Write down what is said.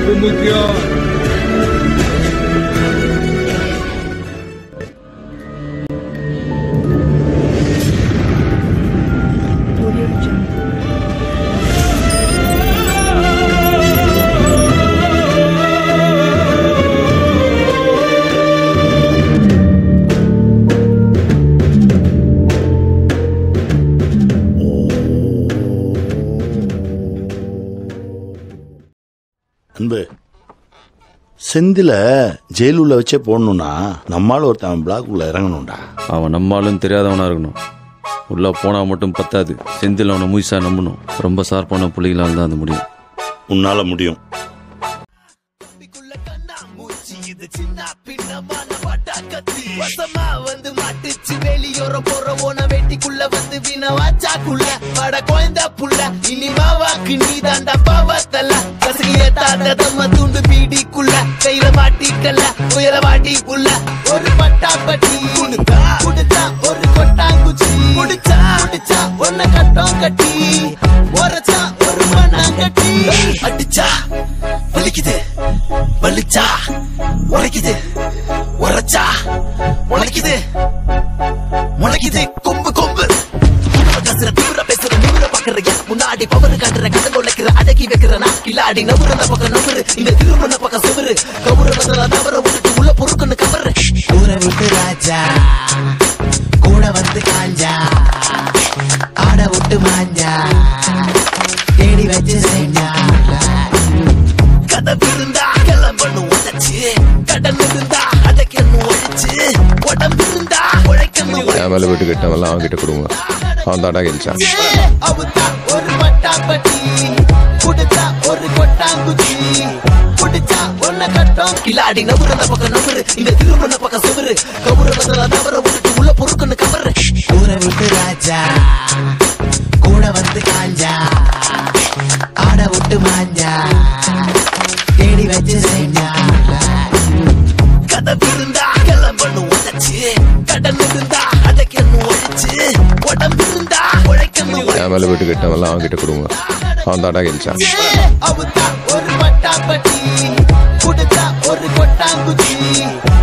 இது முக்கியம் Audio Jungle. அன்பு செந்தில ஜெயிலுள்ள வச்சே போடணும்னா நம்மால ஒருத்தன் பிளாக் உள்ள இறங்கணும்டா அவன் நம்மாலும் தெரியாதவனா இருக்கணும் உள்ள போனா மட்டும் பத்தாது செந்தில் அவனை முயசா நம்பணும் ரொம்ப சார்பான புள்ளிகளால் தான் அது முடியும் உன்னால முடியும் கம்பிக்குள்ள கண்ணா மூச்சு இது சின்ன பின்னமான வாட்டா கத்தி வசமா வந்து மாட்டுச்சு வெளியோர போற ஓன வெட்டிக்குள்ள வந்து வின வாச்சாக்குள்ள வட குழந்த புள்ள இனி மாவாக்கு நீ தாண்டா பாவத்தல்ல கசகிய தாத்த தம்ம துண்டு பீடிக்குள்ள கையில மாட்டிக்கல்ல உயர வாட்டி உள்ள ஒரு பட்டா பட்டி குடுத்தா குடுத்தா ஒரு கொட்டாங்குச்சி குடிச்சா குடிச்சா ஒன்ன கட்டம் கட்டி உரைச்சா ஒரு மண்ணாங்கட்டி அடிச்சா வலிக்குது வலிச்சா உரைக்குது உரைச்சா உழைக்குது முளைக்குது கொம்பு கொம்பு கசுற தீவிர பேசுற நிமிர பாக்குறியா முன்னாடி பவரு காட்டுற கடன் உழைக்கிற அடக்கி வைக்கிற நான் கில்லாடி நவுற அந்த பக்கம் நவுறு இந்த திருமண பக்கம் செவரு கவுர வந்தல தவற விட்டுட்டு உள்ள பொறுக்குன்னு கவரு ஊரை விட்டு ராஜா கூட வந்து காஞ்சா ஆட விட்டு மாஞ்சா தேடி வச்சு செஞ்சா கதை இருந்தா கிளம்பணும் உழைச்சு கடன் இருந்தா அடைக்கணும் ஒழிச்சு உடம்பு இருந்தா உழைக்கணும் என் மேலே விட்டு கட்டவெல்லாம் அவன்கிட்ட கொடுங்க அவன் தாண்டா கெலிச்சான் அவுத்தா ஒரு மட்டாப்பட்டி குடுத்தா ஒரு கொட்டாங்குச்சி குடிச்சா ஒன்ன கட்டம் கில்லாடி நவுற அந்த பக்கம் நவுறு இந்த திருமண பக்கம் செவரு கவுர வந்தல தவற விட்டுட்டு உள்ள பொறுக்குன்னு கவரு ஊரை விட்டு ராஜா கூட வந்து காஞ்சா ஆட விட்டு மாஞ்சா தேடி வச்சு செஞ்சா கதை இருந்தா கிளம்பணும் உழைச்சு கடன் இருந்தா அடைக்கணும் ஒழிச்சு உடம்பு இருந்தா உழைக்கணும் என் மேலே விட்டு கட்டவெல்லாம் அவன்கிட்ட கொடுங்க அவன் தாண்டா கெலிச்சான் அவுத்தா ஒரு மட்டாப்பட்டி குடுத்தா ஒரு கொட்டாங்குச்சி